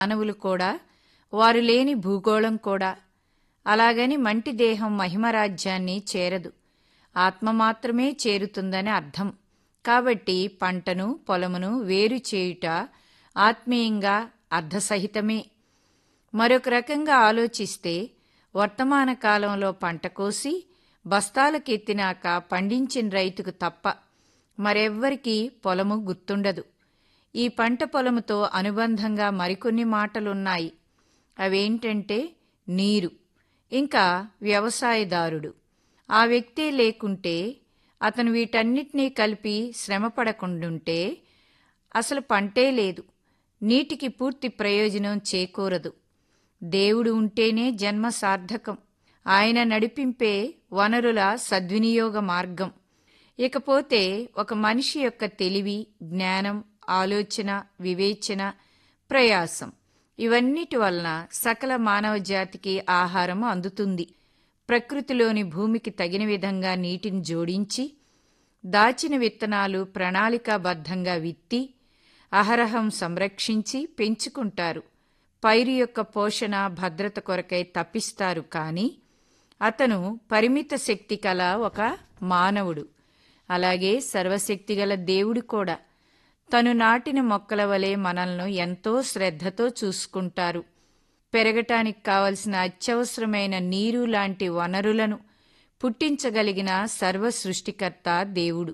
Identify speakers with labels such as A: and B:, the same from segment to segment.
A: మానవులు కూడా వారు లేని భూగోళం కూడా అలాగని మంటి దేహం మహిమరాజ్యాన్ని చేరదు ఆత్మ మాత్రమే చేరుతుందని అర్థం కాబట్టి పంటను పొలమును వేరు చేయుట ఆత్మీయంగా అర్ధసహితమే మరొక రకంగా ఆలోచిస్తే వర్తమాన కాలంలో పంట కోసి బస్తాలకెత్తినాక పండించిన రైతుకు తప్ప మరెవ్వరికీ పొలము గుర్తుండదు ఈ పంట పొలముతో అనుబంధంగా మరికొన్ని మాటలున్నాయి అవేంటంటే నీరు ఇంకా వ్యవసాయదారుడు ఆ వ్యక్తే లేకుంటే అతను వీటన్నిటినీ కలిపి శ్రమపడకుండుంటే అసలు పంటే లేదు నీటికి పూర్తి ప్రయోజనం చేకూరదు దేవుడు ఉంటేనే జన్మ సార్థకం ఆయన నడిపింపే వనరుల సద్వినియోగ మార్గం ఇకపోతే ఒక మనిషి యొక్క తెలివి జ్ఞానం ఆలోచన వివేచన ప్రయాసం ఇవన్నిటి వలన సకల మానవ జాతికి ఆహారం అందుతుంది ప్రకృతిలోని భూమికి తగిన విధంగా నీటిని జోడించి దాచిన విత్తనాలు ప్రణాళికాబద్ధంగా విత్తి అహరహం సంరక్షించి పెంచుకుంటారు పైరు యొక్క పోషణ భద్రత కొరకై తప్పిస్తారు కానీ అతను పరిమిత శక్తి కల ఒక మానవుడు అలాగే సర్వశక్తిగల దేవుడు కూడా తను నాటిన మొక్కల వలె మనల్ని ఎంతో శ్రద్ధతో చూసుకుంటారు పెరగటానికి కావలసిన అత్యవసరమైన నీరు లాంటి వనరులను పుట్టించగలిగిన సర్వ సృష్టికర్త దేవుడు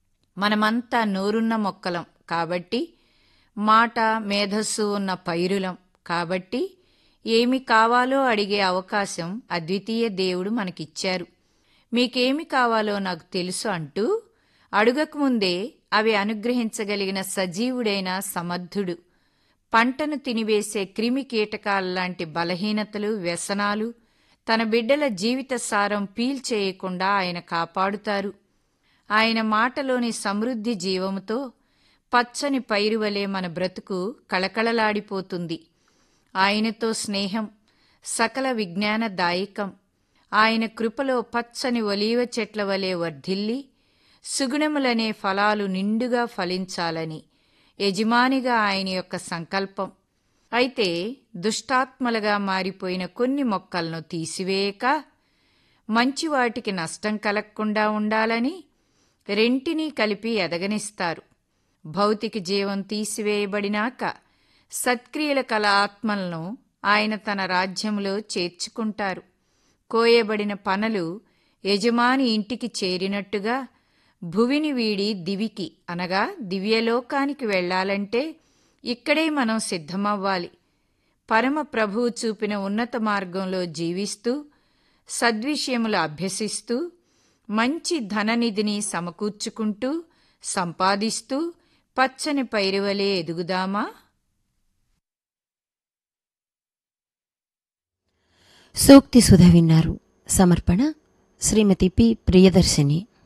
A: మనమంతా నోరున్న మొక్కలం కాబట్టి మాట మేధస్సు ఉన్న పైరులం కాబట్టి ఏమి కావాలో అడిగే అవకాశం అద్వితీయ దేవుడు మనకిచ్చారు మీకేమి కావాలో నాకు తెలుసు అంటూ అడుగకముందే అవి అనుగ్రహించగలిగిన సజీవుడైన సమర్థుడు పంటను తినివేసే క్రిమి కీటకాల్లాంటి బలహీనతలు వ్యసనాలు తన బిడ్డల జీవిత సారం పీల్చేయకుండా ఆయన కాపాడుతారు ఆయన మాటలోని సమృద్ధి జీవముతో పచ్చని పైరువలే మన బ్రతుకు కళకళలాడిపోతుంది ఆయనతో స్నేహం సకల విజ్ఞానదాయకం ఆయన కృపలో పచ్చని ఒలీవ చెట్ల వలె వర్ధిల్లి సుగుణములనే ఫలాలు నిండుగా ఫలించాలని యజమానిగా ఆయన యొక్క సంకల్పం అయితే దుష్టాత్మలుగా మారిపోయిన కొన్ని మొక్కలను తీసివేయక మంచి వాటికి నష్టం కలగకుండా ఉండాలని రెంటినీ కలిపి ఎదగనిస్తారు భౌతిక జీవం తీసివేయబడినాక సత్క్రియల కల ఆత్మలను ఆయన తన రాజ్యంలో చేర్చుకుంటారు కోయబడిన పనలు యజమాని ఇంటికి చేరినట్టుగా భువిని వీడి దివికి అనగా దివ్యలోకానికి వెళ్ళాలంటే ఇక్కడే మనం సిద్ధమవ్వాలి పరమ ప్రభువు చూపిన ఉన్నత మార్గంలో జీవిస్తూ సద్విషయములు అభ్యసిస్తూ మంచి ధననిధిని సమకూర్చుకుంటూ సంపాదిస్తూ పచ్చని పైరువలే ఎదుగుదామా
B: సూక్తి సుధ విన్నారు సమర్పణ శ్రీమతి పి ప్రియదర్శిని